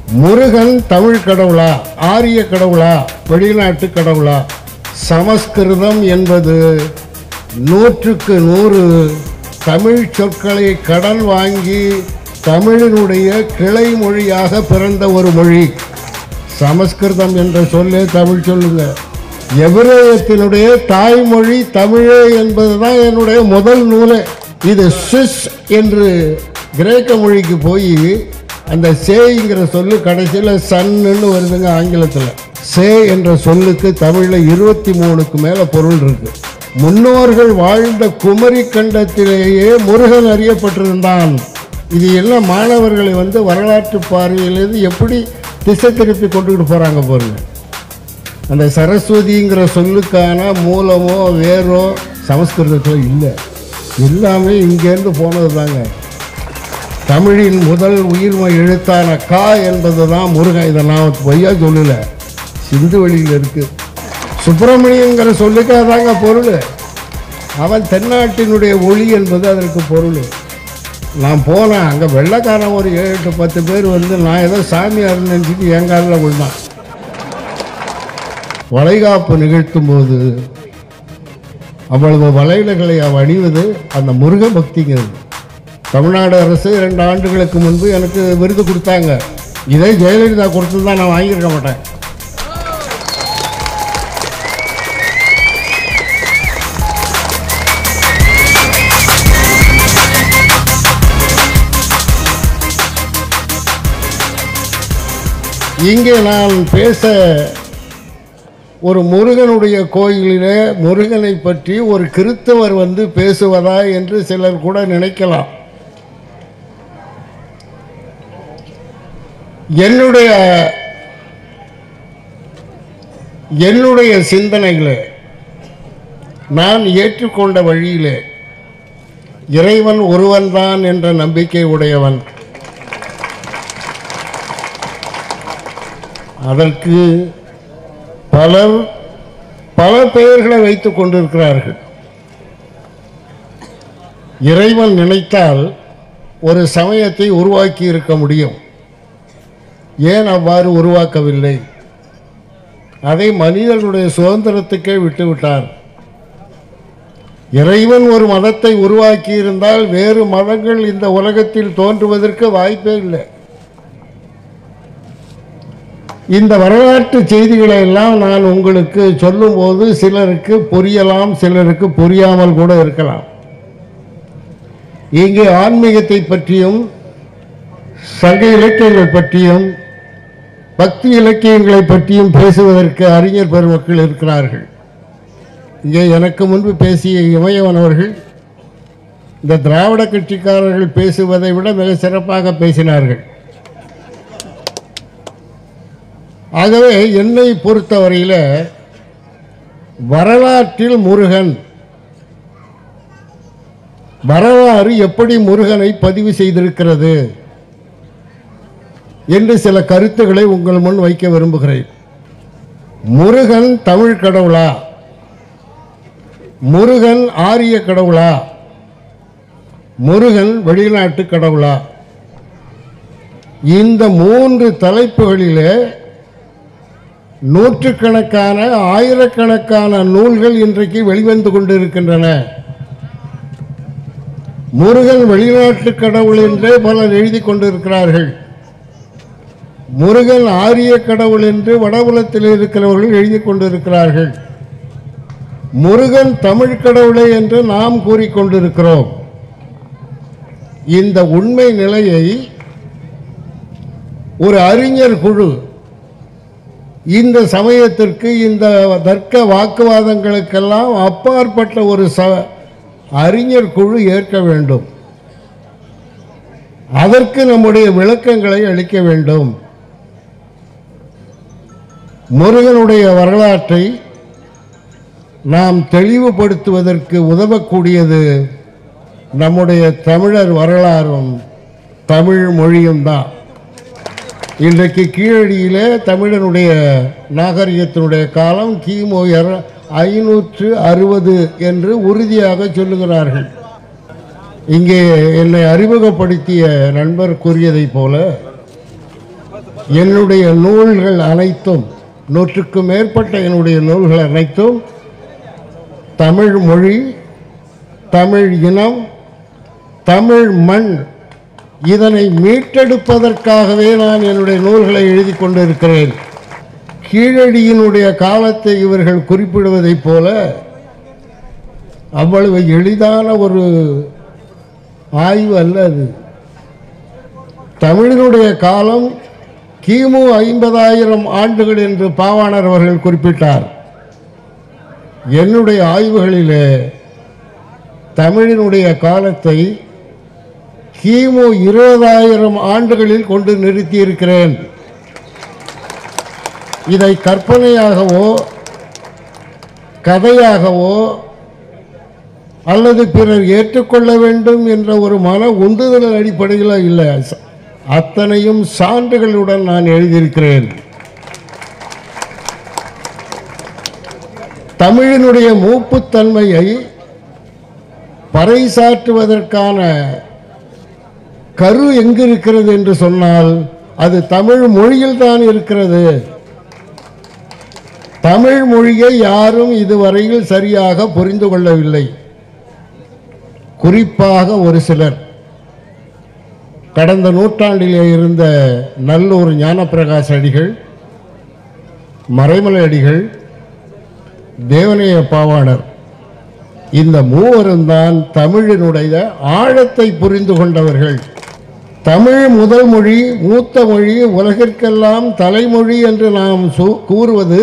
முருகன் தமிழ் கடவுளா ஆரிய கடவுளா வெளிநாட்டு கடவுளா சமஸ்கிருதம் என்பது நூற்றுக்கு நூறு தமிழ் சொற்களை கடன் வாங்கி தமிழினுடைய கிளை மொழியாக பிறந்த ஒரு மொழி சமஸ்கிருதம் என்ற சொல்லே தமிழ் சொல்லுங்க எபிரேயத்தினுடைய தாய்மொழி தமிழே என்பதுதான் என்னுடைய முதல் நூலே இது சுவிஸ் என்று கிரேக்க மொழிக்கு போய் அந்த சேங்கிற சொல்லு கடைசியில் சன்னுன்னு வருதுங்க ஆங்கிலத்தில் சே என்ற சொல்லுக்கு தமிழில் இருபத்தி மூணுக்கு மேலே பொருள் இருக்கு முன்னோர்கள் வாழ்ந்த குமரி கண்டத்திலேயே முருகன் அறியப்பட்டிருந்தான் இது எல்லாம் மாணவர்களை வந்து வரலாற்று பார்வையிலிருந்து எப்படி திசை திருப்பி கொண்டுகிட்டு போகிறாங்க பாருங்க அந்த சரஸ்வதிங்கிற சொல்லுக்கான மூலமோ வேரோ சமஸ்கிருதத்தில் இல்லை எல்லாமே இங்கேருந்து போனது தாங்க தமிழின் முதல் உயிர்மை எழுத்தான கா என்பது தான் முருகன் இதை நான் பொய்யா சொல்லலை சிந்து வெளியில் இருக்கு சுப்பிரமணியங்கிற சொல்லுக்கு அதாங்க பொருள் அவன் தென்னாட்டினுடைய ஒளி என்பது அதற்கு பொருள் நான் போனேன் அங்கே வெள்ளைக்காரன் ஒரு ஏழு எட்டு பத்து பேர் வந்து நான் ஏதோ சாமியார் நினச்சிட்டு என் காலில் விழுந்தான் வளைகாப்பு நிகழ்த்தும் போது அவ்வளவு வளையல்களை அவ அணிவது அந்த முருக பக்திங்கிறது தமிழ்நாடு அரசு இரண்டு ஆண்டுகளுக்கு முன்பு எனக்கு விருது கொடுத்தாங்க இதே ஜெயலலிதா கொடுத்துருந்தா நான் வாங்கியிருக்க மாட்டேன் இங்கே நான் பேச ஒரு முருகனுடைய கோயிலிலே முருகனை பற்றி ஒரு கிறித்தவர் வந்து பேசுவதா என்று சிலர் கூட நினைக்கலாம் என்னுடைய என்னுடைய சிந்தனைகளே நான் ஏற்றுக்கொண்ட வழியிலே இறைவன் ஒருவன்தான் என்ற நம்பிக்கை உடையவன் அதற்கு பலர் பல பெயர்களை வைத்துக் கொண்டிருக்கிறார்கள் இறைவன் நினைத்தால் ஒரு சமயத்தை உருவாக்கி இருக்க முடியும் ஏன் அவ்வாறு உருவாக்கவில்லை அதை மனிதனுடைய சுதந்திரத்துக்கே விட்டுவிட்டார் இறைவன் ஒரு மதத்தை உருவாக்கி இருந்தால் வேறு மதங்கள் இந்த உலகத்தில் தோன்றுவதற்கு வாய்ப்பே இல்லை இந்த வரலாற்று செய்திகளை எல்லாம் நான் உங்களுக்கு சொல்லும்போது சிலருக்கு புரியலாம் சிலருக்கு புரியாமல் கூட இருக்கலாம் இங்கே ஆன்மீகத்தை பற்றியும் சங்க இலக்கியங்கள் பற்றியும் பக்தி இலக்கியங்களை பற்றியும் பேசுவதற்கு அறிஞர் பெருமக்கள் இருக்கிறார்கள் இங்கே எனக்கு முன்பு பேசிய இமயவன் அவர்கள் இந்த திராவிட கட்சிக்காரர்கள் பேசுவதை விட மிக சிறப்பாக பேசினார்கள் ஆகவே என்னை பொறுத்தவரையில் வரலாற்றில் முருகன் வரலாறு எப்படி முருகனை பதிவு செய்திருக்கிறது என்று சில கருத்துக்களை உங்கள் முன் வைக்க விரும்புகிறேன் முருகன் தமிழ் கடவுளா முருகன் ஆரிய கடவுளா முருகன் வெளிநாட்டு கடவுளா இந்த மூன்று தலைப்புகளிலே நூற்றுக்கணக்கான ஆயிரக்கணக்கான நூல்கள் இன்றைக்கு வெளிவந்து கொண்டிருக்கின்றன முருகன் வெளிநாட்டு கடவுள் என்றே பலர் எழுதி கொண்டிருக்கிறார்கள் முருகன் ஆரிய கடவுள் என்று வடபுலத்தில் இருக்கிறவர்கள் எழுதி கொண்டிருக்கிறார்கள் முருகன் தமிழ் கடவுளே என்று நாம் கூறிக்கொண்டிருக்கிறோம் இந்த உண்மை நிலையை ஒரு அறிஞர் குழு இந்த சமயத்திற்கு இந்த தர்க்க வாக்குவாதங்களுக்கெல்லாம் அப்பாற்பட்ட ஒரு ச அறிஞர் குழு ஏற்க வேண்டும் அதற்கு நம்முடைய விளக்கங்களை அளிக்க வேண்டும் முருகனுடைய வரலாற்றை நாம் தெளிவுபடுத்துவதற்கு உதவக்கூடியது நம்முடைய தமிழர் வரலாறும் தமிழ் மொழியும் தான் இன்றைக்கு கீழடியிலே தமிழனுடைய நாகரிகத்தினுடைய காலம் கிமு இர- ஐநூற்று அறுபது என்று உறுதியாக சொல்லுகிறார்கள் இங்கே என்னை அறிமுகப்படுத்திய நண்பர் கூறியதைப் போல என்னுடைய நூல்கள் அனைத்தும் நூற்றுக்கும் மேற்பட்ட என்னுடைய நூல்கள் அனைத்தும் தமிழ் மொழி தமிழ் இனம் தமிழ் மண் இதனை மீட்டெடுப்பதற்காகவே நான் என்னுடைய நூல்களை எழுதி கொண்டிருக்கிறேன் கீழடியினுடைய காலத்தை இவர்கள் குறிப்பிடுவதைப் போல அவ்வளவு எளிதான ஒரு ஆய்வு அல்ல அது தமிழினுடைய காலம் கிமு ஐம்பதாயிரம் ஆண்டுகள் என்று பாவாணர் அவர்கள் குறிப்பிட்டார் என்னுடைய ஆய்வுகளிலே தமிழினுடைய காலத்தை கிமு இருபதாயிரம் ஆண்டுகளில் கொண்டு நிறுத்தியிருக்கிறேன் இதை கற்பனையாகவோ கதையாகவோ அல்லது பிறர் ஏற்றுக்கொள்ள வேண்டும் என்ற ஒரு மன உந்துதல் அடிப்படையில் இல்லை அத்தனையும் சான்றுகளுடன் நான் எழுதியிருக்கிறேன் தமிழினுடைய மூப்புத்தன்மையை பறைசாற்றுவதற்கான கரு எங்கு இருக்கிறது என்று சொன்னால் அது தமிழ் மொழியில் தான் இருக்கிறது தமிழ் மொழியை யாரும் இதுவரையில் சரியாக புரிந்து கொள்ளவில்லை குறிப்பாக ஒரு சிலர் கடந்த நூற்றாண்டிலே இருந்த நல்லூர் ஞானப்பிரகாச அடிகள் மறைமலை அடிகள் தேவனைய பாவாணர் இந்த மூவரும் தான் தமிழினுடைய ஆழத்தை புரிந்து கொண்டவர்கள் தமிழ் முதல் மொழி மூத்த மொழி உலகிற்கெல்லாம் தலைமொழி என்று நாம் சு- கூறுவது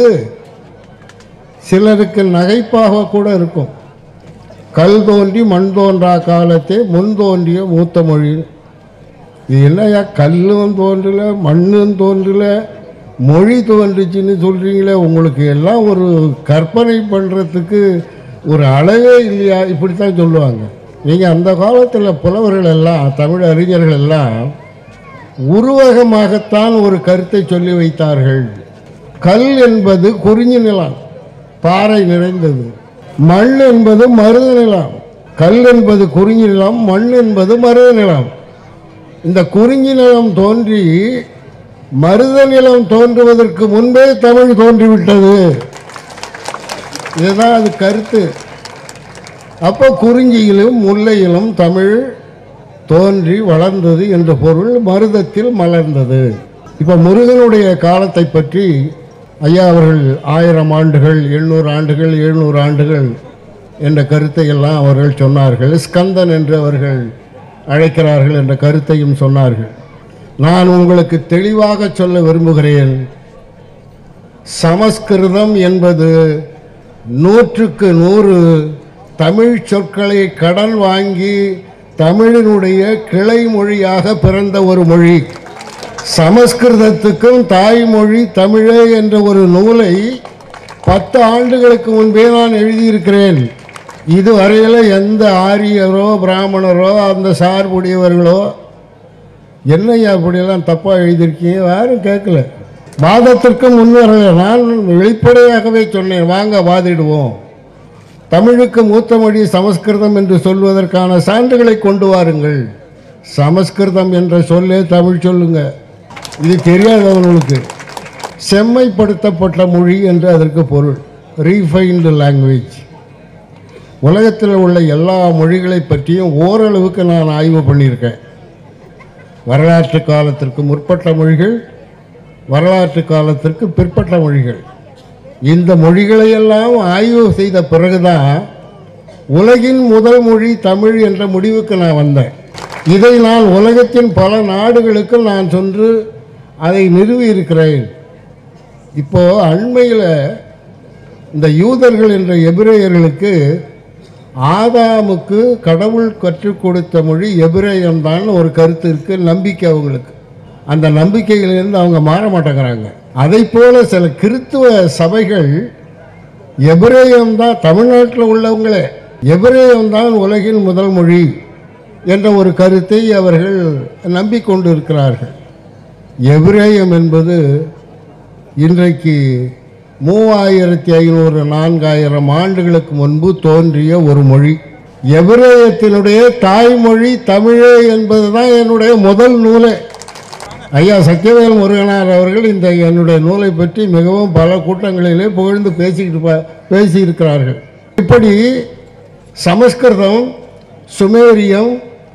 சிலருக்கு நகைப்பாக கூட இருக்கும் கல் தோன்றி மண் தோன்றா காலத்தே முன் தோன்றிய மூத்த மொழி இது என்னய்யா கல்லும் தோன்றல மண்ணும் தோன்றல மொழி தோன்றுச்சுன்னு சொல்கிறீங்களே உங்களுக்கு எல்லாம் ஒரு கற்பனை பண்ணுறதுக்கு ஒரு அளவே இல்லையா இப்படித்தான் சொல்லுவாங்க நீங்கள் அந்த காலத்தில் புலவர்கள் எல்லாம் தமிழ் அறிஞர்கள் எல்லாம் உருவகமாகத்தான் ஒரு கருத்தை சொல்லி வைத்தார்கள் கல் என்பது குறிஞ்சி நிலம் பாறை நிறைந்தது மண் என்பது மருத நிலம் கல் என்பது குறிஞ்சி நிலம் மண் என்பது மருத நிலம் இந்த குறிஞ்சி நிலம் தோன்றி மருத நிலம் தோன்றுவதற்கு முன்பே தமிழ் தோன்றிவிட்டது இதுதான் அது கருத்து அப்போ குறிஞ்சியிலும் முல்லையிலும் தமிழ் தோன்றி வளர்ந்தது என்ற பொருள் மருதத்தில் மலர்ந்தது இப்போ முருகனுடைய காலத்தை பற்றி ஐயா அவர்கள் ஆயிரம் ஆண்டுகள் எண்ணூறு ஆண்டுகள் எழுநூறு ஆண்டுகள் என்ற கருத்தை எல்லாம் அவர்கள் சொன்னார்கள் ஸ்கந்தன் என்று அவர்கள் அழைக்கிறார்கள் என்ற கருத்தையும் சொன்னார்கள் நான் உங்களுக்கு தெளிவாக சொல்ல விரும்புகிறேன் சமஸ்கிருதம் என்பது நூற்றுக்கு நூறு தமிழ் சொற்களை கடன் வாங்கி தமிழினுடைய கிளை மொழியாக பிறந்த ஒரு மொழி சமஸ்கிருதத்துக்கும் தாய்மொழி தமிழே என்ற ஒரு நூலை பத்து ஆண்டுகளுக்கு முன்பே நான் எழுதியிருக்கிறேன் இதுவரையில் எந்த ஆரியரோ பிராமணரோ அந்த சார்புடையவர்களோ என்னய்யா அப்படியெல்லாம் தப்பாக எழுதியிருக்கீங்க யாரும் கேட்கல வாதத்திற்கு முன் வரல நான் வெளிப்படையாகவே சொன்னேன் வாங்க வாதிடுவோம் தமிழுக்கு மூத்த மொழி சமஸ்கிருதம் என்று சொல்வதற்கான சான்றுகளை கொண்டு வாருங்கள் சமஸ்கிருதம் என்ற சொல்லே தமிழ் சொல்லுங்க இது தெரியாதவர்களுக்கு செம்மைப்படுத்தப்பட்ட மொழி என்று அதற்கு பொருள் ரீஃபைன்டு லாங்குவேஜ் உலகத்தில் உள்ள எல்லா மொழிகளை பற்றியும் ஓரளவுக்கு நான் ஆய்வு பண்ணியிருக்கேன் வரலாற்று காலத்திற்கு முற்பட்ட மொழிகள் வரலாற்று காலத்திற்கு பிற்பட்ட மொழிகள் இந்த மொழிகளையெல்லாம் ஆய்வு செய்த பிறகுதான் உலகின் முதல் மொழி தமிழ் என்ற முடிவுக்கு நான் வந்தேன் இதை நான் உலகத்தின் பல நாடுகளுக்கு நான் சென்று அதை நிறுவி இருக்கிறேன் இப்போ அண்மையில் இந்த யூதர்கள் என்ற எபிரேயர்களுக்கு ஆதாமுக்கு கடவுள் கற்றுக் கொடுத்த மொழி எபிரேயம்தான் ஒரு கருத்து இருக்கு நம்பிக்கை அவங்களுக்கு அந்த நம்பிக்கையிலிருந்து அவங்க மாற மாட்டேங்கிறாங்க அதை போல சில கிறித்துவ சபைகள் எபிரேயம் தான் தமிழ்நாட்டில் உள்ளவங்களே எபிரேயம் தான் உலகின் முதல் மொழி என்ற ஒரு கருத்தை அவர்கள் நம்பிக்கொண்டு இருக்கிறார்கள் எபிரேயம் என்பது இன்றைக்கு மூவாயிரத்தி ஐநூறு நான்காயிரம் ஆண்டுகளுக்கு முன்பு தோன்றிய ஒரு மொழி எபிரேயத்தினுடைய தாய்மொழி தமிழே என்பது தான் என்னுடைய முதல் நூலே ஐயா சத்யவேல் முருகனார் அவர்கள் இந்த என்னுடைய நூலை பற்றி மிகவும் பல கூட்டங்களிலே புகழ்ந்து பேசிக்கிட்டு ப- பேசியிருக்கிறார்கள் இப்படி சமஸ்கிருதம் சுமேரியம்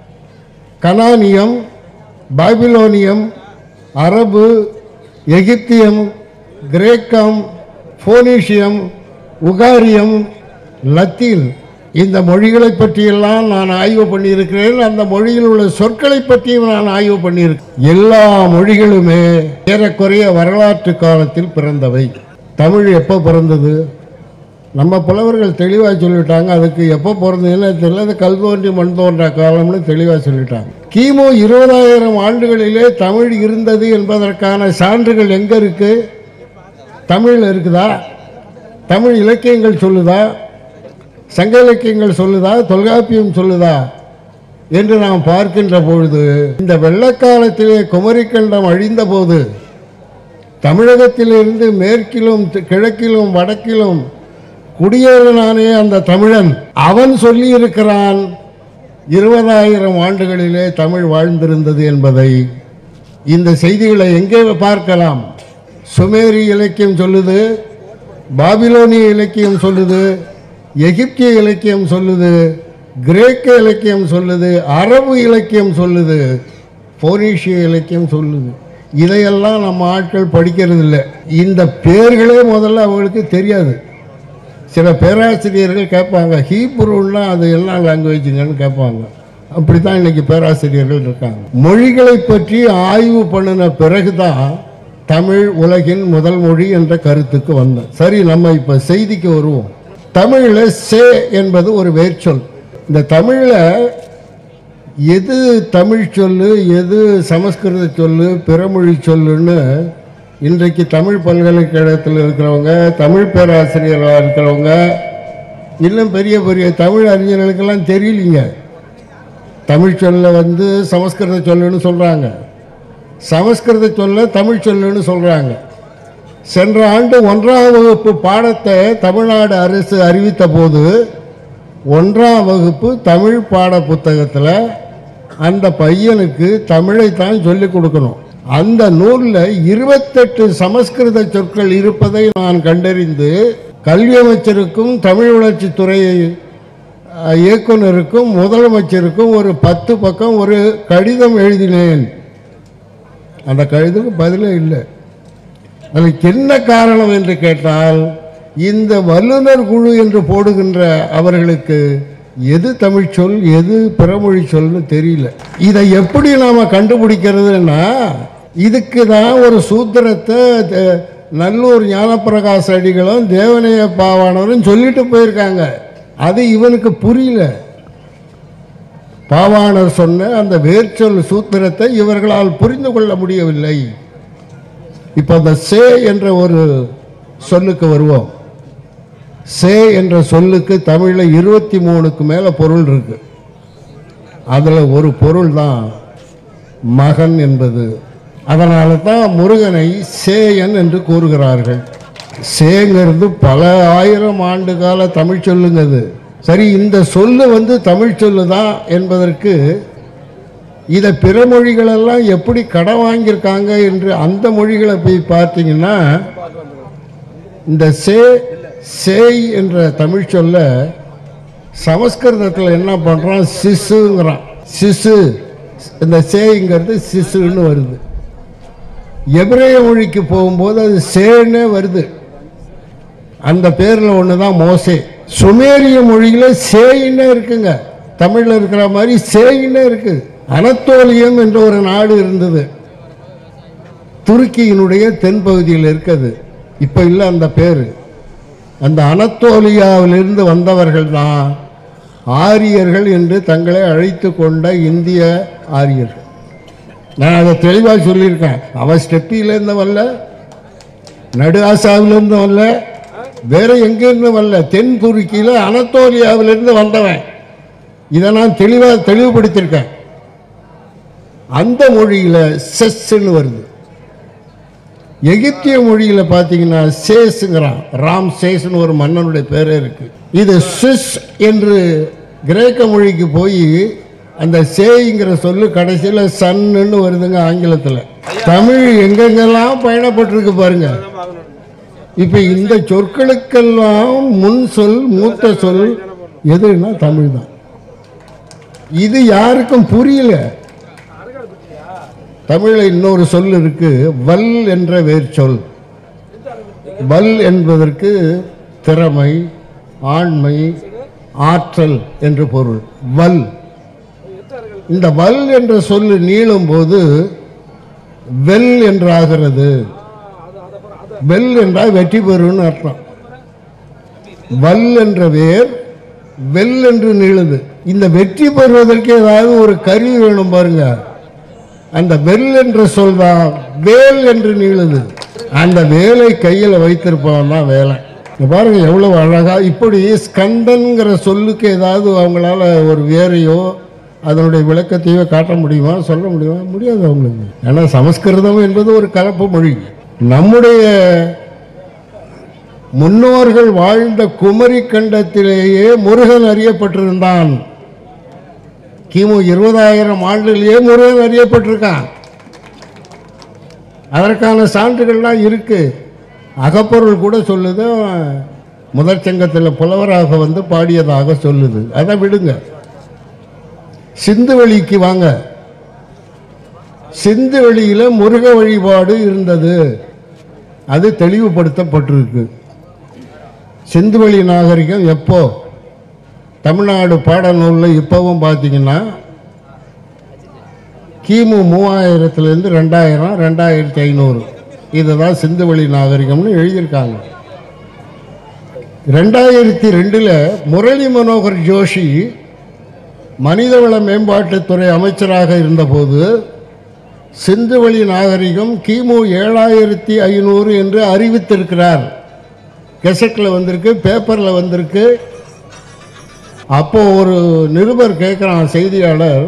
கனானியம் பாபிலோனியம் அரபு எகிப்தியம் கிரேக்கம் போனீஷியம் உகாரியம் லத்தீன் இந்த மொழிகளை பற்றியெல்லாம் நான் ஆய்வு பண்ணியிருக்கிறேன் அந்த மொழியில் உள்ள சொற்களை பற்றியும் நான் ஆய்வு பண்ணியிருக்கேன் எல்லா மொழிகளுமே ஏறக்குறைய வரலாற்று காலத்தில் பிறந்தவை தமிழ் எப்போ பிறந்தது நம்ம புலவர்கள் தெளிவாக சொல்லிட்டாங்க அதுக்கு எப்போ பிறந்ததுன்னு தெரியல அது கல் தோன்றி மண் தோன்றா காலம்னு தெளிவாக சொல்லிட்டாங்க கிமு இருபதாயிரம் ஆண்டுகளிலே தமிழ் இருந்தது என்பதற்கான சான்றுகள் எங்கே இருக்கு தமிழில் இருக்குதா தமிழ் இலக்கியங்கள் சொல்லுதா சங்க இலக்கியங்கள் சொல்லுதா தொல்காப்பியம் சொல்லுதா என்று நாம் பார்க்கின்ற பொழுது இந்த வெள்ளக்காலத்திலே குமரிக்கண்டம் அழிந்த போது தமிழகத்திலிருந்து மேற்கிலும் தி- கிழக்கிலும் வடக்கிலும் குடியேறினானே அந்த தமிழன் அவன் சொல்லி இருக்கிறான் இருபதாயிரம் ஆண்டுகளிலே தமிழ் வாழ்ந்திருந்தது என்பதை இந்த செய்திகளை எங்கே பார்க்கலாம் சுமேரி இலக்கியம் சொல்லுது பாபிலோனிய இலக்கியம் சொல்லுது எகிப்திய இலக்கியம் சொல்லுது கிரேக்க இலக்கியம் சொல்லுது அரபு இலக்கியம் சொல்லுது போனீஷிய இலக்கியம் சொல்லுது இதையெல்லாம் நம்ம ஆட்கள் படிக்கிறது இல்லை இந்த பேர்களே முதல்ல அவங்களுக்கு தெரியாது சில பேராசிரியர்கள் கேட்பாங்க ஹீப்ருன்னா அது என்ன லாங்குவேஜுங்கன்னு கேட்பாங்க அப்படி தான் இன்னைக்கு பேராசிரியர்கள் இருக்காங்க மொழிகளை பற்றி ஆய்வு பண்ணின பிறகுதான் தமிழ் உலகின் முதல் மொழி என்ற கருத்துக்கு வந்தேன் சரி நம்ம இப்போ செய்திக்கு வருவோம் தமிழில் சே என்பது ஒரு வேர்ச்சொல் இந்த தமிழில் எது தமிழ் சொல்லு எது சமஸ்கிருத சொல்லு பிறமொழி சொல்லுன்னு இன்றைக்கு தமிழ் பல்கலைக்கழகத்தில் இருக்கிறவங்க தமிழ் பேராசிரியராக இருக்கிறவங்க இன்னும் பெரிய பெரிய தமிழ் அறிஞர்களுக்கெல்லாம் தெரியலீங்க தமிழ் சொல்ல வந்து சமஸ்கிருத சொல்லுன்னு சொல்கிறாங்க சமஸ்கிருத சொல்ல தமிழ் சொல்லுன்னு சொல்கிறாங்க சென்ற ஆண்டு ஒன்றாம் வகுப்பு பாடத்தை தமிழ்நாடு அரசு அறிவித்த போது ஒன்றாம் வகுப்பு தமிழ் பாட புத்தகத்தில் அந்த பையனுக்கு தமிழை தான் சொல்லிக் கொடுக்கணும் அந்த நூலில் இருபத்தெட்டு சமஸ்கிருத சொற்கள் இருப்பதை நான் கண்டறிந்து கல்வி அமைச்சருக்கும் தமிழ் வளர்ச்சித்துறை அஹ், இயக்குனருக்கும் முதலமைச்சருக்கும் ஒரு பத்து பக்கம் ஒரு கடிதம் எழுதினேன் அந்த கடிதத்துக்கு பதிலே இல்லை அதுக்கு என்ன காரணம் என்று கேட்டால் இந்த வல்லுனர் குழு என்று போடுகின்ற அவர்களுக்கு எது தமிழ் சொல் எது பிறமொழி சொல்னு தெரியல இதை எப்படி நாம கண்டுபிடிக்கிறதுன்னா இதுக்கு தான் ஒரு சூத்திரத்தை த- நல்லூர் ஞானப்பிரகாச அடிகளும் தேவனைய பாவானவரும் சொல்லிட்டு போயிருக்காங்க அது இவனுக்கு புரியல பாவாணர் சொன்ன அந்த வேர்ச்சொல் சூத்திரத்தை இவர்களால் புரிந்து கொள்ள முடியவில்லை இப்போ அந்த சே என்ற ஒரு சொல்லுக்கு வருவோம் சே என்ற சொல்லுக்கு தமிழில் இருபத்தி மூணுக்கு மேலே பொருள் இருக்கு அதில் ஒரு பொருள் தான் மகன் என்பது அதனால தான் முருகனை சேயன் என்று கூறுகிறார்கள் சேங்கிறது பல ஆயிரம் ஆண்டு கால தமிழ் சொல்லுங்க அது சரி இந்த சொல்லு வந்து தமிழ் சொல்லு தான் என்பதற்கு இதை பிற மொழிகளெல்லாம் எப்படி கடன் வாங்கியிருக்காங்க என்று அந்த மொழிகளை போய் பார்த்தீங்கன்னா இந்த சே சேய் என்ற தமிழ் சொல்ல சமஸ்கிருதத்தில் என்ன பண்ணுறான் சிசுங்கிறான் சிசு இந்த சேய்ங்கிறது சிசுன்னு வருது எபிரேய மொழிக்கு போகும்போது அது சேன்னே வருது அந்த பேரில் ஒன்று தான் மோசே சுமேரிய மொழியில் சேயின்னே இருக்குங்க தமிழில் இருக்கிற மாதிரி சேயின்னே இருக்கு அனத்தோலியம் என்ற ஒரு நாடு இருந்தது துருக்கியினுடைய தென்பகுதியில் இருக்குது இப்போ இல்லை அந்த பேர் அந்த அனத்தோலியாவிலிருந்து வந்தவர்கள் தான் ஆரியர்கள் என்று தங்களை அழைத்து கொண்ட இந்திய ஆரியர்கள் நான் அதை தெளிவாக சொல்லியிருக்கேன் அவன் ஸ்டெப்பியிலேருந்து வரல நடு ஆசாவிலிருந்து வரல வேற எங்கேருந்து வரல தென் துருக்கியில் அனத்தோலியாவிலிருந்து வந்தவன் இதை நான் தெளிவாக தெளிவுபடுத்தியிருக்கேன் அந்த மொழியில் செஸ்ன்னு வருது எகிப்திய மொழியில் பார்த்தீங்கன்னா சேஸுங்கிறான் ராம் சேஸ்னு ஒரு மன்னனுடைய பேரே இருக்கு இது சிஸ் என்று கிரேக்க மொழிக்கு போய் அந்த சேய்ங்கிற சொல்லு கடைசியில் சன்னுன்னு வருதுங்க ஆங்கிலத்தில் தமிழ் எங்கெங்கெல்லாம் பயணப்பட்டிருக்கு பாருங்க இப்போ இந்த சொற்களுக்கெல்லாம் முன் சொல் மூத்த சொல் எதுன்னா தமிழ் தான் இது யாருக்கும் புரியல தமிழ்ல இன்னொரு சொல் இருக்கு வல் என்ற வேர் சொல் வல் என்பதற்கு திறமை ஆண்மை ஆற்றல் என்று பொருள் வல் இந்த வல் என்ற சொல்லு நீளும் போது வெல் என்றாகிறது வெல் என்றால் வெற்றி பெறும்னு அர்த்தம் வல் என்ற வேர் வெல் என்று நீளுது இந்த வெற்றி பெறுவதற்கு ஏதாவது ஒரு கருவி வேணும் பாருங்க அந்த வெல் என்ற சொல் தான் வேல் என்று நீளுது அந்த வேலை கையில் வைத்திருப்பவன் தான் வேலை இங்க பாருங்க எவ்வளவு அழகா இப்படி ஸ்கந்தன்கிற சொல்லுக்கு ஏதாவது அவங்களால ஒரு வேரையோ அதனுடைய விளக்கத்தையோ காட்ட முடியுமா சொல்ல முடியுமா முடியாது அவங்களுக்கு ஏன்னா சமஸ்கிருதம் என்பது ஒரு கலப்பு மொழி நம்முடைய முன்னோர்கள் வாழ்ந்த குமரி கண்டத்திலேயே முருகன் அறியப்பட்டிருந்தான் கிமு இருபதாயிரம் ஆண்டுலேயே முருகன் அறியப்பட்டிருக்கான் அதற்கான சான்றுகள்லாம் இருக்கு அகப்பொருள் கூட சொல்லுது முதற் சங்கத்தில் புலவராக வந்து பாடியதாக சொல்லுது அதை விடுங்க சிந்துவெளிக்கு வாங்க சிந்துவெளியில் முருக வழிபாடு இருந்தது அது தெளிவுபடுத்தப்பட்டிருக்கு சிந்துவெளி நாகரிகம் எப்போ தமிழ்நாடு பாடநூலில் இப்போவும் பார்த்தீங்கன்னா கிமு மூவாயிரத்துலேருந்து ரெண்டாயிரம் ரெண்டாயிரத்தி ஐநூறு இதுதான் சிந்துவெளி நாகரிகம்னு எழுதியிருக்காங்க ரெண்டாயிரத்தி ரெண்டில் முரளி மனோகர் ஜோஷி மனிதவள மேம்பாட்டுத்துறை அமைச்சராக இருந்தபோது சிந்துவெளி நாகரிகம் கிமு ஏழாயிரத்தி ஐநூறு என்று அறிவித்திருக்கிறார் கெசட்டில் வந்திருக்கு பேப்பரில் வந்திருக்கு அப்போ ஒரு நிருபர் கேட்குறான் செய்தியாளர்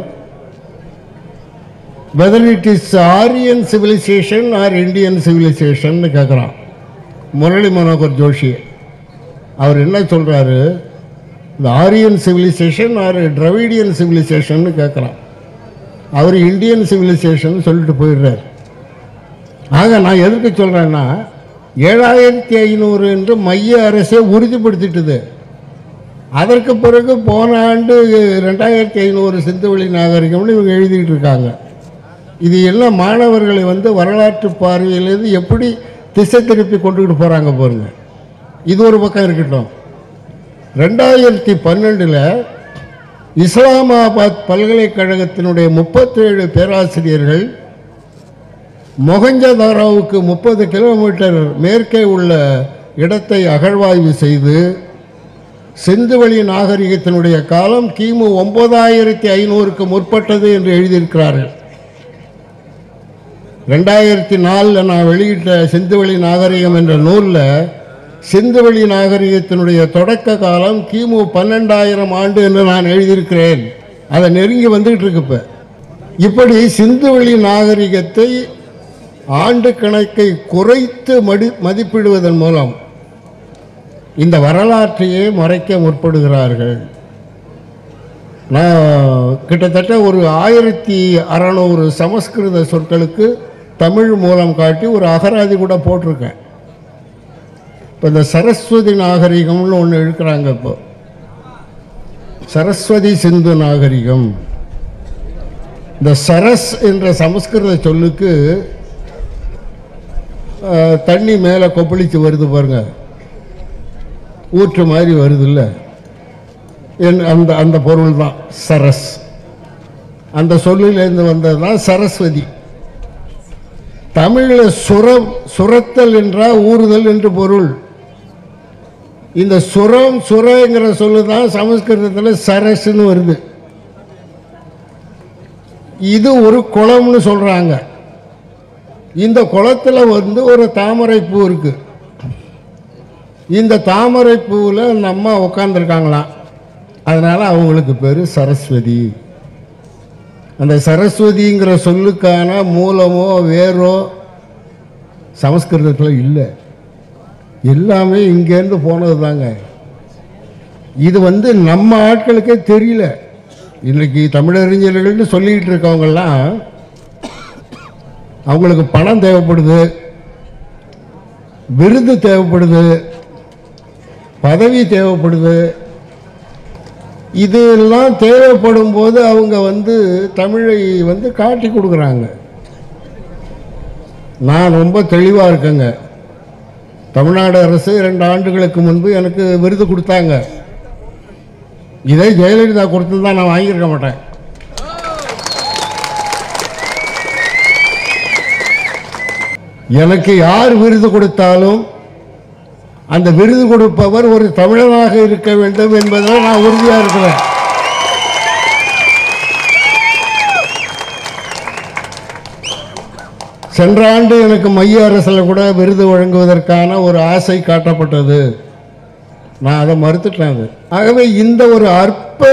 whether it is Aryan civilisation or Indian civilisation கேட்குறான் முரளி மனோகர் ஜோஷி அவர் என்ன சொல்கிறாரு இந்த Aryan civilisation or Dravidian civilisation கேட்குறான் அவர் இந்தியன் சிவிலைசேஷன் சொல்லிட்டு போயிடுறார் ஆக நான் எதுக்கு சொல்கிறேன்னா ஏழாயிரத்தி ஐநூறு என்று மைய அரசே உறுதிப்படுத்திட்டது அதற்கு பிறகு போன ஆண்டு ரெண்டாயிரத்தி ஐநூறு சிந்துவெளி நாகரிகம்னு இவங்க எழுதிட்டு இருக்காங்க இது எல்லாம் மாணவர்களை வந்து வரலாற்று பார்வையிலேருந்து எப்படி திசை திருப்பி கொண்டுகிட்டு போகிறாங்க பாருங்க இது ஒரு பக்கம் இருக்கட்டும் ரெண்டாயிரத்தி பன்னெண்டில் இஸ்லாமாபாத் பல்கலைக்கழகத்தினுடைய முப்பத்தேழு பேராசிரியர்கள் மொகஞ்சதாரோவுக்கு முப்பது கிலோமீட்டர் மேற்கே உள்ள இடத்தை அகழ்வாய்வு செய்து சிந்துவெளி நாகரிகத்தினுடைய காலம் கிமு ஒன்பதாயிரத்தி ஐநூறுக்கு முற்பட்டது என்று எழுதியிருக்கிறார்கள் ரெண்டாயிரத்தி நாலில் நான் வெளியிட்ட சிந்துவெளி நாகரிகம் என்ற நூலில் சிந்துவெளி நாகரிகத்தினுடைய தொடக்க காலம் கிமு பன்னெண்டாயிரம் ஆண்டு என்று நான் எழுதியிருக்கிறேன் அதை நெருங்கி வந்துகிட்டு இருக்கு இப்போ இப்படி சிந்துவெளி நாகரிகத்தை ஆண்டு கணக்கை குறைத்து மடி மதிப்பிடுவதன் மூலம் இந்த வரலாற்றையே மறைக்க முற்படுகிறார்கள் நான் கிட்டத்தட்ட ஒரு ஆயிரத்தி அறநூறு சமஸ்கிருத சொற்களுக்கு தமிழ் மூலம் காட்டி ஒரு அகராதி கூட போட்டிருக்கேன் இப்போ இந்த சரஸ்வதி நாகரிகம்னு ஒன்று இருக்கிறாங்க இப்போ சரஸ்வதி சிந்து நாகரிகம் இந்த சரஸ் என்ற சமஸ்கிருத சொல்லுக்கு அஹ், தண்ணி மேலே கொப்பளிச்சு வருது பாருங்க ஊற்று மாதிரி வருது இல்லை அந்த அந்த பொருள் தான் சரஸ் அந்த சொல்லிலேருந்து வந்தது தான் சரஸ்வதி தமிழில் சுரம் சுரத்தல் என்றால் ஊறுதல் என்று பொருள் இந்த சுரம் சுரங்கிற சொல்லு தான் சமஸ்கிருதத்தில் சரஸ்ன்னு வருது இது ஒரு குளம்னு சொல்கிறாங்க இந்த குளத்தில் வந்து ஒரு தாமரை பூ இருக்கு இந்த தாமரை பூவில் அந்த அம்மா உட்காந்துருக்காங்களாம் அதனால் அவங்களுக்கு பேர் சரஸ்வதி அந்த சரஸ்வதிங்கிற சொல்லுக்கான மூலமோ வேரோ சமஸ்கிருதத்தில் இல்லை எல்லாமே இங்கேருந்து போனது தாங்க இது வந்து நம்ம ஆட்களுக்கே தெரியல இன்னைக்கு தமிழறிஞர்கள்னு சொல்லிக்கிட்டு இருக்கவங்கெல்லாம் அவங்களுக்கு பணம் தேவைப்படுது விருது தேவைப்படுது பதவி தேவைப்படுது இதெல்லாம் தேவைப்படும் போது அவங்க வந்து தமிழை வந்து காட்டி கொடுக்குறாங்க நான் ரொம்ப தெளிவாக இருக்கேங்க தமிழ்நாடு அரசு ரெண்டு ஆண்டுகளுக்கு முன்பு எனக்கு விருது கொடுத்தாங்க இதே ஜெயலலிதா கொடுத்துருந்தா நான் வாங்கியிருக்க மாட்டேன் எனக்கு யார் விருது கொடுத்தாலும் அந்த விருது கொடுப்பவர் ஒரு தமிழனாக இருக்க வேண்டும் என்பதில் நான் உறுதியாக இருக்கிறேன் சென்ற ஆண்டு எனக்கு மைய அரசில் கூட விருது வழங்குவதற்கான ஒரு ஆசை காட்டப்பட்டது நான் அதை மறுத்துட்டேன் அது ஆகவே இந்த ஒரு அற்ப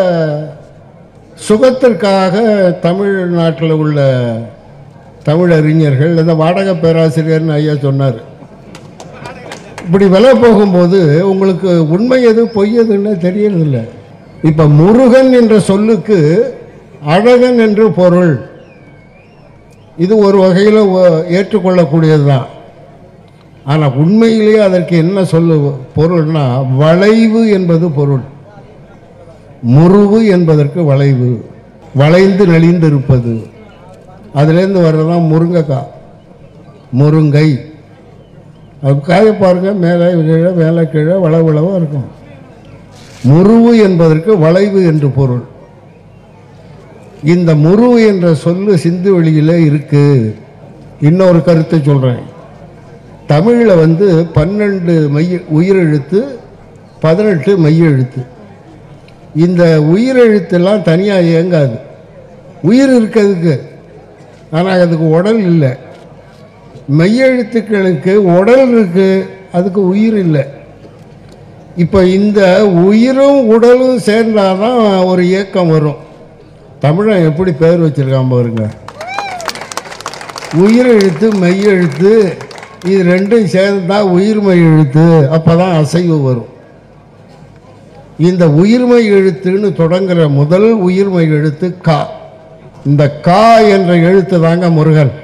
சுகத்திற்காக தமிழ்நாட்டில் உள்ள தமிழ் அறிஞர்கள் இந்த வாடக பேராசிரியர்னு ஐயா சொன்னார் இப்படி விலை போகும்போது உங்களுக்கு உண்மை எது பொய் எதுன்னு தெரியறதில்ல இப்போ முருகன் என்ற சொல்லுக்கு அழகன் என்று பொருள் இது ஒரு வகையில் ஏற்றுக்கொள்ளக்கூடியது தான் ஆனால் உண்மையிலேயே அதற்கு என்ன சொல்லு பொருள்னா வளைவு என்பது பொருள் முருவு என்பதற்கு வளைவு வளைந்து நெளிந்து இருப்பது அதுலேருந்து வர்றதுதான் முருங்கைக்காய் முருங்கை அது காய பாருங்க மேலே கீழே மேலே கீழே வளவு வளவாக இருக்கும் முருவு என்பதற்கு வளைவு என்று பொருள் இந்த முருவு என்ற சொல்லு சிந்து வெளியில் இருக்கு இன்னொரு கருத்தை சொல்கிறேன் தமிழில் வந்து பன்னெண்டு மைய உயிரெழுத்து பதினெட்டு மைய எழுத்து இந்த உயிரெழுத்தெல்லாம் தனியாக இயங்காது உயிர் இருக்கிறதுக்கு ஆனால் அதுக்கு உடல் இல்லை மெய்யெழுத்துக்களுக்கு உடல் இருக்கு அதுக்கு உயிர் இல்லை இப்போ இந்த உயிரும் உடலும் சேர்ந்தாதான் ஒரு இயக்கம் வரும் தமிழன் எப்படி பேர் வச்சிருக்கான் பாருங்க உயிரெழுத்து மெய்யெழுத்து இது ரெண்டும் சேர்ந்தா உயிர்மை எழுத்து அப்பதான் அசைவு வரும் இந்த உயிர்மை எழுத்துன்னு தொடங்குற முதல் உயிர்மை எழுத்து கா இந்த கா என்ற எழுத்து தாங்க முருகன்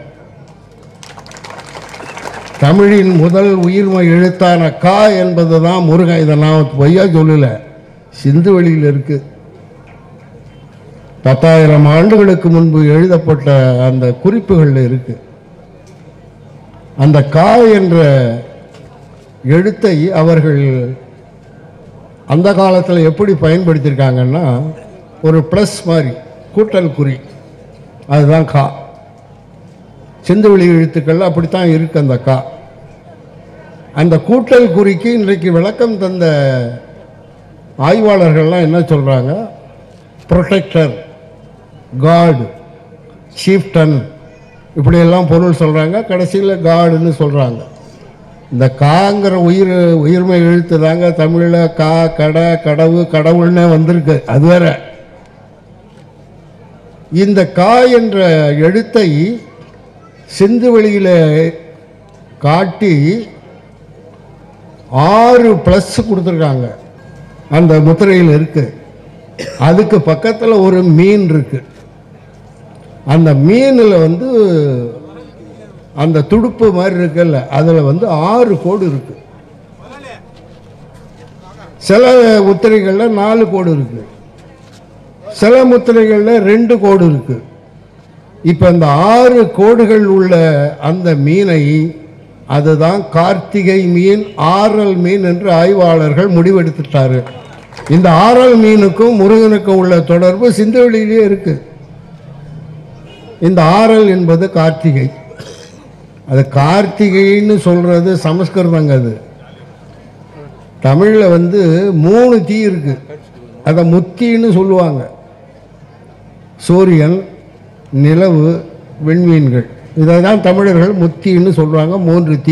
தமிழின் முதல் உயிர்மை எழுத்தான கா என்பது தான் முருகன் இதை நான் பொய்யா சொல்லல சிந்து வெளியில் இருக்கு பத்தாயிரம் ஆண்டுகளுக்கு முன்பு எழுதப்பட்ட அந்த குறிப்புகளில் இருக்கு அந்த கா என்ற எழுத்தை அவர்கள் அந்த காலத்தில் எப்படி பயன்படுத்தியிருக்காங்கன்னா ஒரு ப்ளஸ் மாதிரி கூட்டல் குறி அதுதான் கா சிந்துவெளி எழுத்துக்கள் அப்படித்தான் இருக்கு அந்த கா அந்த கூட்டல் குறிக்கு இன்றைக்கு விளக்கம் தந்த ஆய்வாளர்கள்லாம் என்ன சொல்கிறாங்க ப்ரொடெக்டர் காட் சீஃப்டன் இப்படியெல்லாம் பொருள் சொல்கிறாங்க கடைசியில் காடுன்னு சொல்கிறாங்க இந்த காங்கிற உயிர் உயிர்மை எழுத்து தாங்க தமிழில் கா கடை கடவு கடவுள்னே வந்திருக்கு அது வேற இந்த கா என்ற எழுத்தை சிந்து வெளியில் காட்டி ஆறு ப்ளஸ் கொடுத்துருக்காங்க அந்த முத்திரையில் இருக்கு அதுக்கு பக்கத்தில் ஒரு மீன் இருக்கு அந்த மீனில் வந்து அந்த துடுப்பு மாதிரி இருக்குல்ல அதில் வந்து ஆறு கோடு இருக்கு சில முத்திரைகளில் நாலு கோடு இருக்கு சில முத்திரைகளில் ரெண்டு கோடு இருக்கு இப்போ இந்த ஆறு கோடுகள் உள்ள அந்த மீனை அதுதான் கார்த்திகை மீன் ஆரல் மீன் என்று ஆய்வாளர்கள் முடிவெடுத்துட்டாரு இந்த ஆரல் மீனுக்கும் முருகனுக்கும் உள்ள தொடர்பு சிந்துவெளியிலே இருக்கு இந்த ஆரல் என்பது கார்த்திகை அது கார்த்திகைன்னு சொல்றது சமஸ்கிருதங்க அது தமிழில் வந்து மூணு தீ இருக்கு அதை முத்தின்னு சொல்லுவாங்க சூரியன் நிலவு விண்மீன்கள் இதை தான் தமிழர்கள் முத்தின்னு சொல்லுவாங்க மூன்று தீ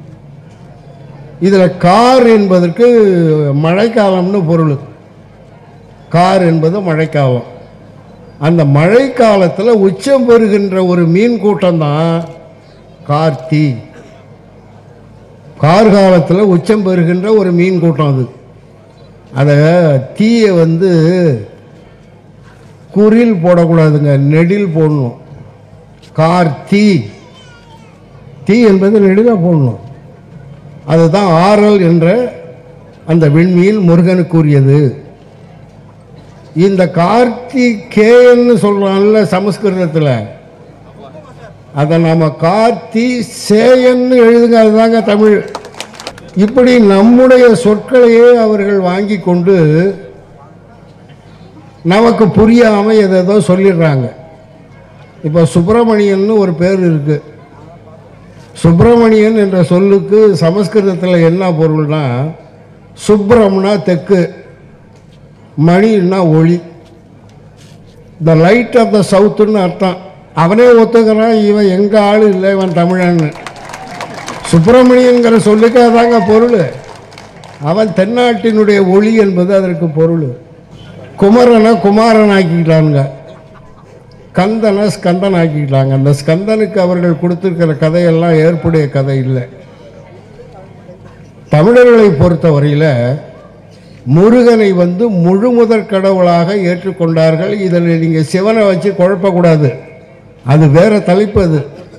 இதில் கார் என்பதற்கு மழைக்காலம்னு பொருள் கார் என்பது மழைக்காலம் அந்த மழைக்காலத்தில் உச்சம் பெறுகின்ற ஒரு மீன் கூட்டம் தான் கார்த்தி கார்காலத்தில் உச்சம் பெறுகின்ற ஒரு மீன் கூட்டம் அது அதை தீயை வந்து குறில் போடக்கூடாதுங்க நெடில் போடணும் கார் தீ தீ என்பது நெடிலாக போடணும் அதுதான் ஆரல் என்ற அந்த விண்மீன் முருகனுக்குரியது இந்த கார்த்திகேயன்னு சொல்றான்ல சமஸ்கிருதத்தில் அதை நாம கார்த்தி சேயன்னு எழுதுங்க அதுதாங்க தமிழ் இப்படி நம்முடைய சொற்களையே அவர்கள் வாங்கி கொண்டு நமக்கு புரியாமல் எதேதோ சொல்லிடுறாங்க இப்போ சுப்பிரமணியன்னு ஒரு பேர் இருக்கு சுப்பிரமணியன் என்ற சொல்லுக்கு சமஸ்கிருதத்தில் என்ன பொருள்னா சுப்ரம்னா தெற்கு மணின்னா ஒளி த லைட் ஆஃப் த சவுத்துன்னு அர்த்தம் அவனே ஒத்துக்கிறான் இவன் எங்க ஆள் இல்லை இவன் தமிழன்னு சுப்பிரமணியங்கிற சொல்லுக்கு அதாங்க பொருள் அவன் தென்னாட்டினுடைய ஒளி என்பது அதற்கு பொருள் குமரனை குமாரன் ஆக்கிக்கிட்டானுங்க கந்தனை ஸ்கந்தன் ஆக்கிக்கிட்டாங்க அந்த ஸ்கந்தனுக்கு அவர்கள் கொடுத்திருக்கிற கதையெல்லாம் ஏற்புடைய கதை இல்லை தமிழர்களை பொறுத்தவரையில் முருகனை வந்து முழு முதற் கடவுளாக ஏற்றுக்கொண்டார்கள் இதில் நீங்கள் சிவனை வச்சு குழப்பக்கூடாது அது வேற தலைப்பு அது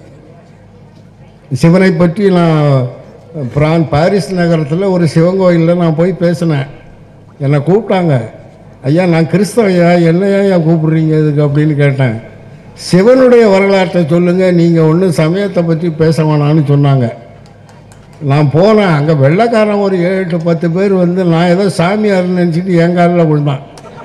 சிவனை பற்றி நான் பிரான் பாரிஸ் நகரத்தில் ஒரு சிவன் கோயிலில் நான் போய் பேசினேன் என்னை கூப்பிட்டாங்க ஐயா நான் கிறிஸ்தவ ஐயா என்னையா ஐயா கூப்பிடுறீங்க இதுக்கு அப்படின்னு கேட்டேன் சிவனுடைய வரலாற்றை சொல்லுங்கள் நீங்கள் ஒன்றும் சமயத்தை பற்றி பேச வேணான்னு சொன்னாங்க நான் போனேன் அங்கே வெள்ளைக்காரன் ஒரு ஏழு எட்டு பத்து பேர் வந்து நான் ஏதோ சாமியார்னு நினச்சிட்டு என் காலில் விழுந்தான்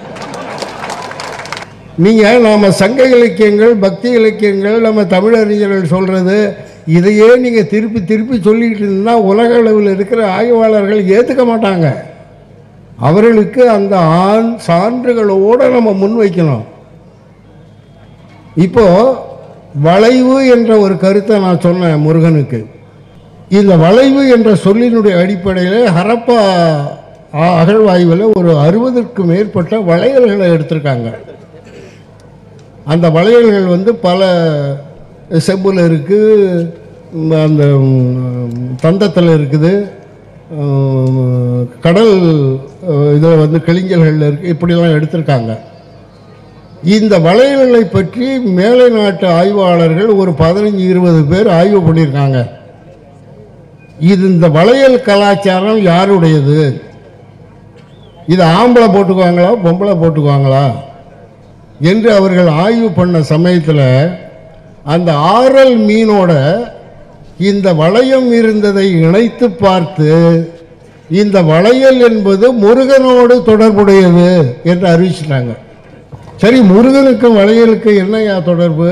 நீங்கள் நாம் சங்க இலக்கியங்கள் பக்தி இலக்கியங்கள் நம்ம தமிழறிஞர்கள் சொல்கிறது இதையே நீங்கள் திருப்பி திருப்பி சொல்லிக்கிட்டு இருந்தால் உலக அளவில் இருக்கிற ஆய்வாளர்கள் ஏற்றுக்க மாட்டாங்க அவர்களுக்கு அந்த ஆண் சான்றுகளோடு நம்ம முன்வைக்கணும் இப்போ வளைவு என்ற ஒரு கருத்தை நான் சொன்னேன் முருகனுக்கு இந்த வளைவு என்ற சொல்லினுடைய அடிப்படையில் ஹரப்பா அ- அகழ்வாய்வில் ஒரு அறுபதுக்கு மேற்பட்ட வளையல்களை எடுத்திருக்காங்க அந்த வளையல்கள் வந்து பல செம்பில் இருக்குது அந்த தந்தத்தில் இருக்குது உம், கடல் இதில் வந்து கிளிஞ்சல்களில் இருக்குது இப்படிலாம் எடுத்திருக்காங்க இந்த வளையல்களை பற்றி மேலை நாட்டு ஆய்வாளர்கள் ஒரு பதினஞ்சு இருபது பேர் ஆய்வு பண்ணியிருக்காங்க இது இந்த வளையல் கலாச்சாரம் யாருடையது இது ஆம்பளை போட்டுக்குவாங்களா பொம்பளை போட்டுக்குவாங்களா என்று அவர்கள் ஆய்வு பண்ண சமயத்தில் அந்த ஆரல் மீனோட இந்த வளையம் இருந்ததை இணைத்து பார்த்து இந்த வளையல் என்பது முருகனோடு தொடர்புடையது என்று அறிவிச்சிட்டாங்க சரி முருகனுக்கும் வளையலுக்கு என்னையா தொடர்பு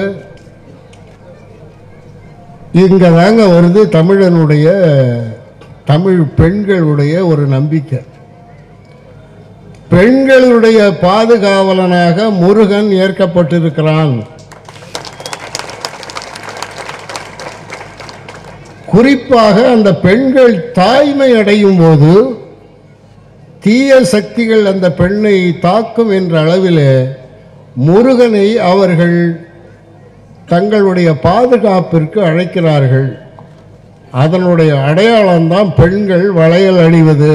இங்க தாங்க வருது தமிழனுடைய தமிழ் பெண்களுடைய ஒரு நம்பிக்கை பெண்களுடைய பாதுகாவலனாக முருகன் ஏற்கப்பட்டிருக்கிறான் குறிப்பாக அந்த பெண்கள் தாய்மை அடையும் போது தீய சக்திகள் அந்த பெண்ணை தாக்கும் என்ற அளவில் முருகனை அவர்கள் தங்களுடைய பாதுகாப்பிற்கு அழைக்கிறார்கள் அதனுடைய அடையாளம்தான் பெண்கள் வளையல் அணிவது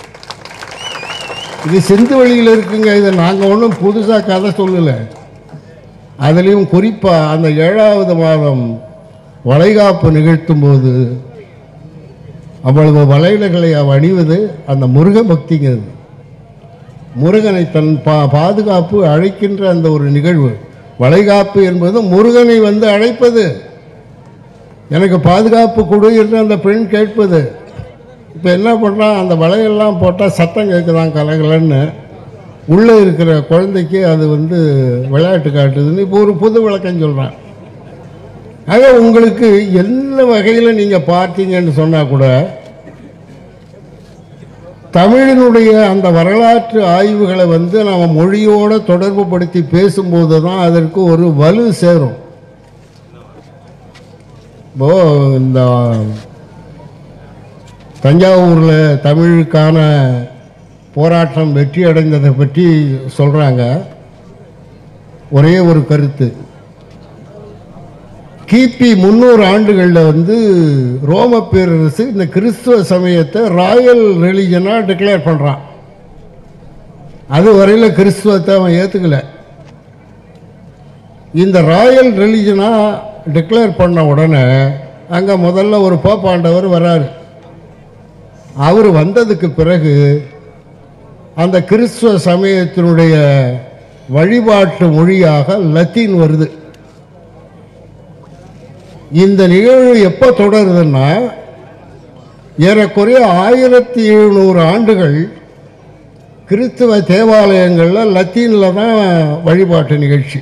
இது சிந்து வழியில் இருக்குங்க இதை நாங்கள் ஒன்றும் புதுசாக கதை சொல்லலை அதுலேயும் குறிப்பாக அந்த ஏழாவது மாதம் வளைகாப்பு நிகழ்த்தும் போது அவ்வளவு வளையல்களை அவ அணிவது அந்த முருக பக்திங்கிறது முருகனை தன் பா பாதுகாப்பு அழைக்கின்ற அந்த ஒரு நிகழ்வு வளைகாப்பு என்பது முருகனை வந்து அழைப்பது எனக்கு பாதுகாப்பு கொடு என்று அந்த பெண் கேட்பது இப்போ என்ன பண்ணுறான் அந்த வளையெல்லாம் போட்டால் சத்தம் கேட்குதான் கலகலன்னு உள்ளே இருக்கிற குழந்தைக்கு அது வந்து விளையாட்டு காட்டுதுன்னு இப்போ ஒரு புது விளக்கம் சொல்கிறான் ஆக உங்களுக்கு எந்த வகையில் நீங்கள் பார்த்தீங்கன்னு சொன்னால் கூட தமிழினுடைய அந்த வரலாற்று ஆய்வுகளை வந்து நம்ம மொழியோடு தொடர்பு படுத்தி பேசும்போது தான் அதற்கு ஒரு வலு சேரும் இப்போ இந்த தஞ்சாவூரில் தமிழுக்கான போராட்டம் வெற்றி அடைந்ததை பற்றி சொல்கிறாங்க ஒரே ஒரு கருத்து கிபி முந்நூறு ஆண்டுகளில் வந்து ரோம பேரரசு இந்த கிறிஸ்துவ சமயத்தை ராயல் ரிலிஜனாக டிக்ளேர் பண்ணுறான் அது வரையில் கிறிஸ்துவத்தை அவன் ஏற்றுக்கல இந்த ராயல் ரிலிஜனாக டிக்ளேர் பண்ண உடனே அங்கே முதல்ல ஒரு போப்பாண்டவர் வராரு அவர் வந்ததுக்கு பிறகு அந்த கிறிஸ்துவ சமயத்தினுடைய வழிபாட்டு மொழியாக லத்தீன் வருது இந்த நிகழ்வு எப்போ தொடருதுன்னா ஏறக்குறைய ஆயிரத்தி எழுநூறு ஆண்டுகள் கிறிஸ்துவ தேவாலயங்களில் லத்தீனில் தான் வழிபாட்டு நிகழ்ச்சி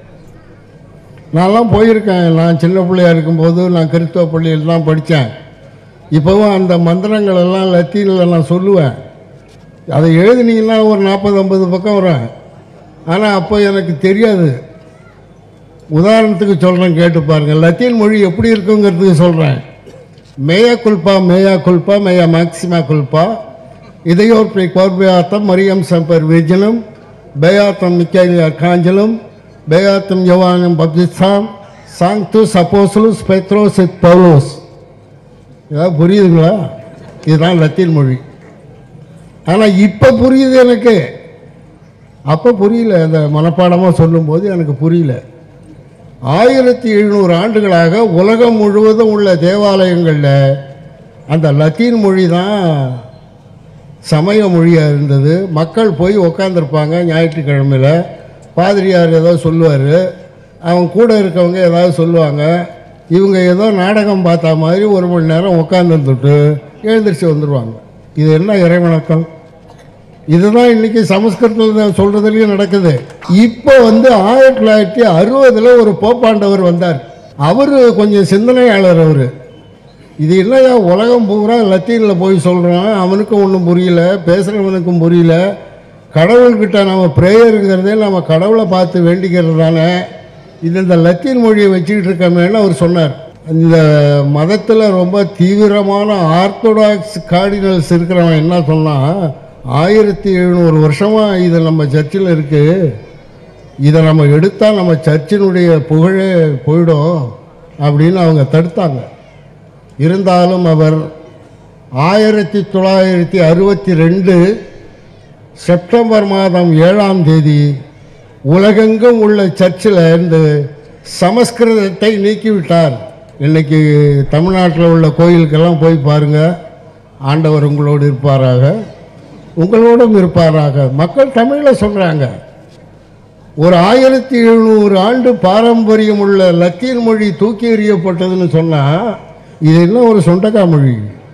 நான்லாம் போயிருக்கேன் நான் சின்ன பிள்ளையா இருக்கும்போது நான் கிறிஸ்தவ பள்ளியில் தான் படித்தேன் இப்போவும் அந்த மந்திரங்கள் எல்லாம் லத்தீனில் நான் சொல்லுவேன் அதை எழுதுனீங்கன்னா ஒரு நாற்பது ஐம்பது பக்கம் வரும் ஆனால் அப்போ எனக்கு தெரியாது உதாரணத்துக்கு சொல்கிறேன் கேட்டு பாருங்கள் லத்தீன் மொழி எப்படி இருக்குங்கிறதுக்கு சொல்கிறேன் மேயா குல்பா மேயா குல்பா மேயா மேக்சிமா குல்பா இதையோர் பிரி கோர்பியாத்தம் மரியம் சம்பர் விஜனம் பேயாத்தம் மிக்கைலி அர்காஞ்சலம் பேயாத்தம் யவானம் பப்திஸ்தாம் சாங்து சப்போசலுஸ் பெத்ரோஸ் இத் பவுலோஸ் ஏதாவது புரியுதுங்களா இதுதான் லத்தீன் மொழி ஆனால் இப்போ புரியுது எனக்கு அப்போ புரியல அந்த மனப்பாடமாக சொல்லும்போது எனக்கு புரியல ஆயிரத்தி எழுநூறு ஆண்டுகளாக உலகம் முழுவதும் உள்ள தேவாலயங்களில் அந்த லத்தீன் மொழி தான் சமய மொழியாக இருந்தது மக்கள் போய் உக்காந்துருப்பாங்க ஞாயிற்றுக்கிழமையில் பாதிரியார் ஏதோ சொல்லுவார் அவங்க கூட இருக்கவங்க ஏதாவது சொல்லுவாங்க இவங்க ஏதோ நாடகம் பார்த்த மாதிரி ஒரு மணி நேரம் உட்காந்துருந்துட்டு எழுந்திரிச்சு வந்துடுவாங்க இது என்ன இறைவணக்கம் இதுதான் இன்னைக்கு சமஸ்கிருதத்தில் சொல்றதுலயும் நடக்குது இப்போ வந்து ஆயிரத்தி தொள்ளாயிரத்தி அறுபதுல ஒரு போப்பாண்டவர் வந்தார் அவரு கொஞ்சம் சிந்தனையாளர் அவரு இது இல்லையா உலகம் பூரா லத்தீனில் போய் சொல்கிறான் அவனுக்கும் ஒன்றும் புரியல பேசுகிறவனுக்கும் புரியல கடவுள்கிட்ட நம்ம ப்ரேயருங்கிறதே நம்ம கடவுளை பார்த்து வேண்டிக்கிறது தானே இது இந்த லத்தீன் மொழியை வச்சுக்கிட்டு இருக்கமேன்னு அவர் சொன்னார் இந்த மதத்தில் ரொம்ப தீவிரமான ஆர்த்தடாக்ஸ் கார்டினல்ஸ் இருக்கிறவன் என்ன சொன்னான் ஆயிரத்தி எழுநூறு வருஷமாக இது நம்ம சர்ச்சில் இருக்குது இதை நம்ம எடுத்தால் நம்ம சர்ச்சினுடைய புகழே போயிடும் அப்படின்னு அவங்க தடுத்தாங்க இருந்தாலும் அவர் ஆயிரத்தி தொள்ளாயிரத்தி அறுபத்தி ரெண்டு செப்டம்பர் மாதம் ஏழாம் தேதி உலகெங்கும் உள்ள சர்ச்சில் இருந்து சமஸ்கிருதத்தை நீக்கிவிட்டார் இன்னைக்கு தமிழ்நாட்டில் உள்ள கோயிலுக்கெல்லாம் போய் பாருங்க ஆண்டவர் உங்களோடு இருப்பாராக உங்களோடும் இருப்பாராக மக்கள் தமிழில் சொல்கிறாங்க ஒரு ஆயிரத்தி எழுநூறு ஆண்டு பாரம்பரியம் உள்ள லத்தீன் மொழி தூக்கி எறியப்பட்டதுன்னு சொன்னால் இது என்ன ஒரு சொண்டக்கா மொழி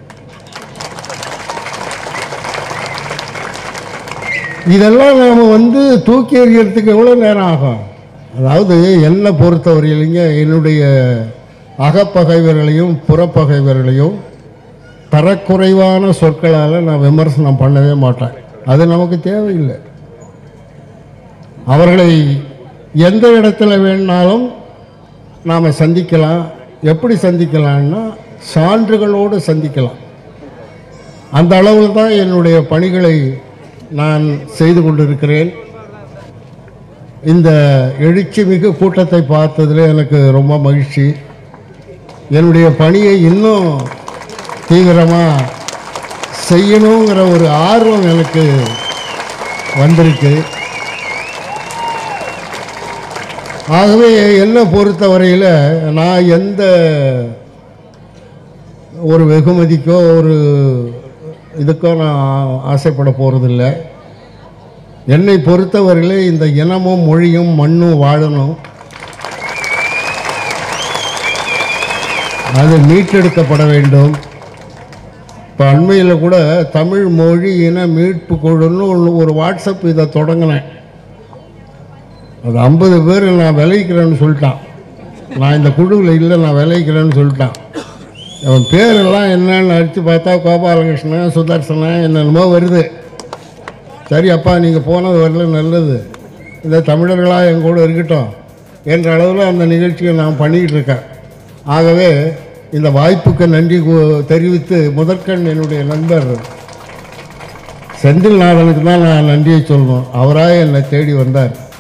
இதெல்லாம் நாம் வந்து தூக்கி எறியறதுக்கு எவ்வளோ நேரம் ஆகும் அதாவது என்னை பொறுத்தவரையிலைங்க என்னுடைய அகப்பகைவர்களையும் புறப்பகைவர்களையும் தரக்குறைவான சொற்களால் நான் விமர்சனம் பண்ணவே மாட்டேன் அது நமக்கு தேவையில்லை அவர்களை எந்த இடத்துல வேணுனாலும் நாம் சந்திக்கலாம் எப்படி சந்திக்கலாம்னா சான்றுகளோடு சந்திக்கலாம் அந்த அளவில் தான் என்னுடைய பணிகளை நான் செய்து கொண்டிருக்கிறேன் இந்த எழுச்சி மிகு கூட்டத்தை பார்த்ததில் எனக்கு ரொம்ப மகிழ்ச்சி என்னுடைய பணியை இன்னும் தீவிரமாக செய்யணுங்கிற ஒரு ஆர்வம் எனக்கு வந்திருக்கு ஆகவே என்னை பொறுத்தவரையில் நான் எந்த ஒரு வெகுமதிக்கோ ஒரு இதுக்கோ நான் ஆசைப்பட போகிறதில்ல என்னை பொறுத்தவரையிலே இந்த இனமும் மொழியும் மண்ணும் வாழணும் அது மீட்டெடுக்கப்பட வேண்டும் இப்போ அண்மையில் கூட தமிழ் மொழி இன மீட்பு குழுன்னு ஒன்று ஒரு வாட்ஸ்அப் இதை தொடங்கினேன் அது ஐம்பது பேர் நான் விளைவிக்கிறேன்னு சொல்லிட்டான் நான் இந்த குழுவில் இல்லை நான் விளைவிக்கிறேன்னு சொல்லிட்டான் அவன் பேரெல்லாம் என்னன்னு அடித்து பார்த்தா கோபாலகிருஷ்ணன் சுதர்சனன் என்னென்னமோ வருது சரி அப்பா நீங்கள் போனது வரல நல்லது இந்த தமிழர்களாக என் கூட இருக்கட்டும் என்ற அளவில் அந்த நிகழ்ச்சியை நான் பண்ணிக்கிட்டு இருக்கேன் ஆகவே இந்த வாய்ப்புக்கு நன்றி கூ- தெரிவித்து முதற்கண் என்னுடைய நண்பர் செந்தில் நாதனுக்கு தான் நான் நன்றியை சொல்லணும் அவராக என்னை தேடி வந்தார்